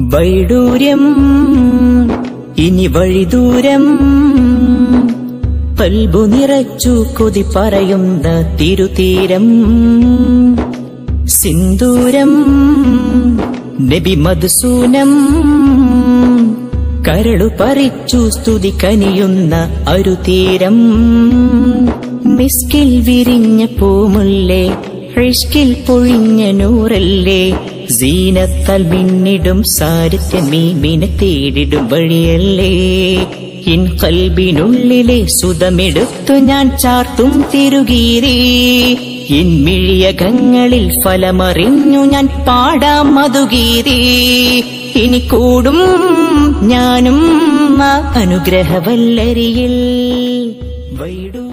വൈഡൂര്യം ഇനി വഴിദൂരം കൽബു നിറച്ചു കൊതി പറയുന്ന തിരുതീരം സിന്ദൂരം നബി മധുസൂനം കരളു പറിച്ചു സ്തുതി കനിയുന്ന അരുതീരം മിസ്കിൽ വിരിഞ്ഞ പൂമുല്ലേ റിഷ്കിൽ പൊഴിഞ്ഞ നൂറല്ലേ സീനത്താൽ മിന്നിടും സാരിത്യമീമിനെ തേടിടും വഴിയല്ലേ ഇൻ കൽബിനുള്ളിലെ സുതമെടുത്തു ഞാൻ ചാർത്തും തിരുകീരേ ഇൻ മിഴിയകങ്ങളിൽ ഫലമറിഞ്ഞു ഞാൻ പാടാം മധുഗീരേ ഇനി കൂടും ഞാനും ആ അനുഗ്രഹവല്ലരിയിൽ വൈഡു